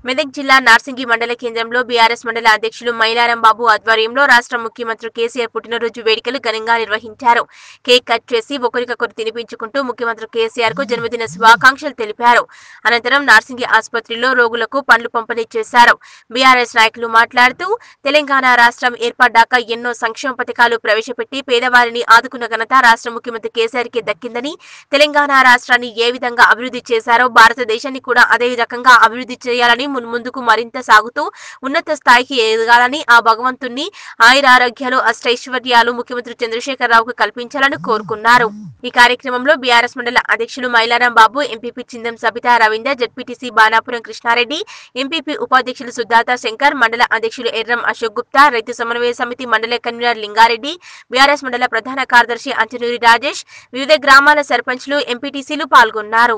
మెదక్ జిల్లా నార్సింగి మండల కేంద్రంలో బీఆర్ఎస్ మండల అధ్యక్షులు మైలారం బాబు ఆధ్వర్యంలో రాష్ట్ర ముఖ్యమంత్రి కేసీఆర్ పుట్టినరోజు వేడుకలు ఘనంగా నిర్వహించారు కేక్ కట్ చేసి ఒకరికొకరు తినిపించుకుంటూ ముఖ్యమంత్రి కేసీఆర్ కు జన్మదిన శుభాకాంక్షలు తెలిపారు అనంతరం నార్సింగి ఆసుపత్రిలో రోగులకు పండ్లు పంపిణీ చేశారు బీఆర్ఎస్ నాయకులు మాట్లాడుతూ తెలంగాణ రాష్ట్రం ఏర్పడ్డాక ఎన్నో సంక్షేమ పథకాలు ప్రవేశపెట్టి పేదవారిని ఆదుకున్న ఘనత రాష్ట్ర ముఖ్యమంత్రి కేసీఆర్ కి దక్కిందని తెలంగాణ రాష్ట్రాన్ని ఏ విధంగా అభివృద్ధి చేశారో భారతదేశాన్ని కూడా అదే రకంగా అభివృద్ధి చేయాలని మున్ముందుకు మరింత సాగుతూ ఉన్నత స్థాయికి ఎదగాలని ఆ భగవంతుణ్ణి ఆయురారోగ్యాలు అష్టైశ్వర్యాలు ముఖ్యమంత్రి చంద్రశేఖరరావుకు కల్పించాలని కోరుకున్నారు ఈ కార్యక్రమంలో బీఆర్ఎస్ మండల అధ్యక్షులు Mailaram Babu MPP Chindam Sabitha Ravinder ZPTC Banapuram Krishnareddy MPP ఉపాధ్యక్షులు సుధాత శంకర్ మండల అధ్యక్షులు ఎర్రం అశోక్ గుప్తా రైతు సమన్వయ సమితి మండల కన్వీనర్ లింగారెడ్డి బీఆర్ఎస్ మండల ప్రధాన కార్యదర్శి అంచనూరి రాజేష్ వివిధ గ్రామాల సర్పంచ్లు ఎంపీటీసీలు పాల్గొన్నారు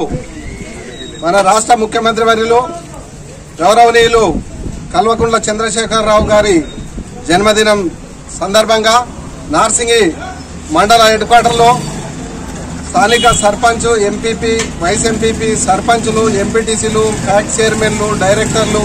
మన రాష్ట్ర ముఖ్యమంత్రి వర్యులు గౌరవనీయులు కల్వకుంట్ల చంద్రశేఖరరావు గారి జన్మదినం సందర్భంగా నార్సింగి మండల హెడ్ క్వార్టర్లో స్థానిక సర్పంచ్ ఎంపీపీ వైస్ ఎంపీపీ సర్పంచులు ఎంపీటీసీలు ఫ్యాక్ట్ చైర్మన్లు డైరెక్టర్లు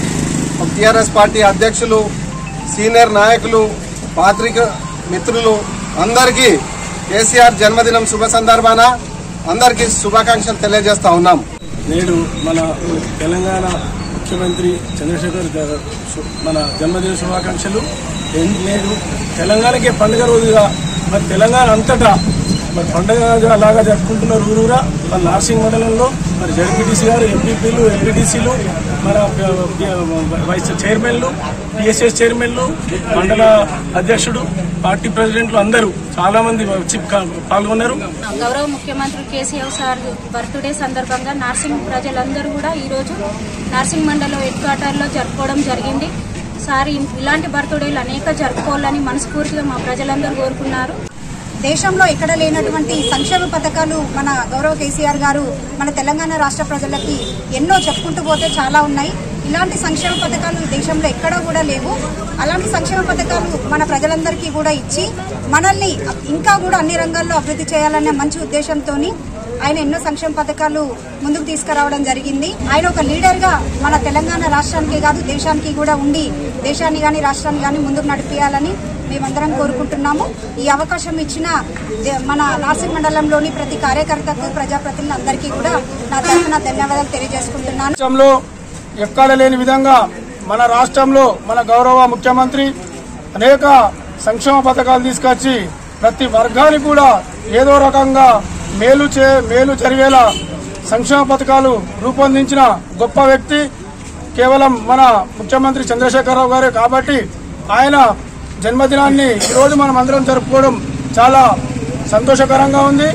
టీఆర్ఎస్ పార్టీ అధ్యక్షులు సీనియర్ నాయకులు పాత్రిక మిత్రులు అందరికీ కేసీఆర్ జన్మదినం శుభ సందర్భాన అందరికీ శుభాకాంక్షలు తెలియజేస్తా ఉన్నాం నేడు మన తెలంగాణ ముఖ్యమంత్రి చంద్రశేఖర్ గారు సు- మన జన్మదిన శుభాకాంక్షలు ఏం- నేడు తెలంగాణకే పండుగ రోజుగా మరి తెలంగాణ అంతటా మరి పండుగ లాగా జరుపుకుంటున్నారు ఊరూరా మన నార్సింగ్ మండలంలో మరి జడ్పీటీసీ గారు ఎంపీపీలు ఎంపీటీసీలు మన ప- ప- వైస్ చైర్మన్లు పిఎస్ఎస్ చైర్మన్లు మండల అధ్యక్షుడు పార్టీ ప్రెసిడెంట్లు అందరూ చాలా మంది వచ్చి కా- పాల్గొన్నారు గౌరవ ముఖ్యమంత్రి కేసీఆర్ సార్ బర్త్డే సందర్భంగా నార్సింగ్ ప్రజలందరూ కూడా ఈరోజు నార్సింగ్ మండలం హెడ్ క్వార్టర్లో జరుపుకోవడం జరిగింది సార్ ఇ- ఇలాంటి బర్త్డేలు అనేక జరుపుకోవాలని మనస్ఫూర్తిగా మా ప్రజలందరూ కోరుకున్నారు దేశంలో ఎక్కడ లేనటువంటి సంక్షేమ పథకాలు మన గౌరవ కేసీఆర్ గారు మన తెలంగాణ రాష్ట్ర ప్రజలకి ఎన్నో చెప్పుకుంటూ పోతే చాలా ఉన్నాయి ఇలాంటి సంక్షేమ పథకాలు ఈ దేశంలో ఎక్కడా కూడా లేవు అలాంటి సంక్షేమ పథకాలు మన ప్రజలందరికీ కూడా ఇచ్చి మనల్ని ఇంకా కూడా అన్ని రంగాల్లో అభివృద్ధి చేయాలనే మంచి ఉద్దేశంతో ఆయన ఎన్నో సంక్షేమ పథకాలు ముందుకు తీసుకురావడం జరిగింది ఆయన ఒక లీడర్ గా మన తెలంగాణ రాష్ట్రానికి కాదు దేశానికి కూడా ఉండి దేశాన్ని గాని రాష్ట్రాన్ని గాని ముందుకు నడిపించాలని మేమందరం కోరుకుంటున్నాము ఈ అవకాశం ఇచ్చిన దే- మన నాసిక్ మండలంలోని ప్రతి కార్యకర్తకు ప్రజాప్రతినిధులందరికీ కూడా నా తరఫున ధన్యవాదాలు తెలియజేసుకుంటున్నాను రాష్ట్రంలో ఎక్కడ లేని విధంగా మన రాష్ట్రంలో మన గౌరవ ముఖ్యమంత్రి అనేక సంక్షేమ పథకాలు తీసుకొచ్చి ప్రతి వర్గానికి కూడా ఏదో రకంగా మేలు చే మేలు జరిగేలా సంక్షేమ పథకాలు రూపొందించిన గొప్ప వ్యక్తి కేవలం మన ముఖ్యమంత్రి చంద్రశేఖరరావు గారే కాబట్టి ఆయన జన్మదినాన్ని ఈరోజు మనం అందరం జరుపుకోవడం చాలా సంతోషకరంగా ఉంది